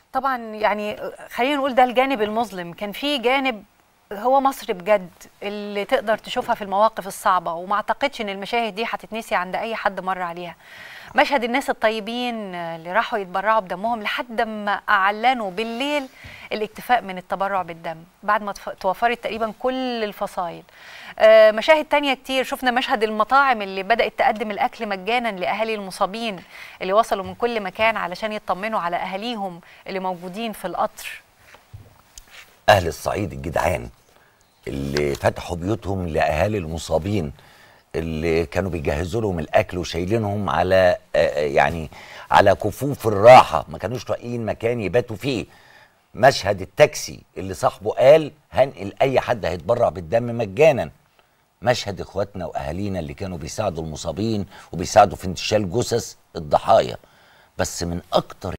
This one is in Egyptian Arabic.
طبعا يعني خلينا نقول ده الجانب المظلم كان في جانب هو مصر بجد اللي تقدر تشوفها في المواقف الصعبة وما اعتقدش ان المشاهد دي هتتنسي عند اي حد مر عليها مشهد الناس الطيبين اللي راحوا يتبرعوا بدمهم لحد ما اعلنوا بالليل الاكتفاء من التبرع بالدم بعد ما تف- توفرت تقريبا كل الفصائل آه، مشاهد تانية كتير شفنا مشهد المطاعم اللي بدأت تقدم الأكل مجانا لأهالي المصابين اللي وصلوا من كل مكان علشان يطمنوا على أهاليهم اللي موجودين في القطر اهل الصعيد الجدعان اللي فتحوا بيوتهم لاهالي المصابين اللي كانوا بيجهزوا لهم الاكل وشايلينهم على آه، آه، يعني على كفوف الراحه ما كانوش لاقيين مكان يباتوا فيه مشهد التاكسي اللي صاحبه قال هنقل اي حد هيتبرع بالدم مجانا مشهد اخواتنا واهالينا اللي كانوا بيساعدوا المصابين وبيساعدوا في انتشال جثث الضحايا بس من اكتر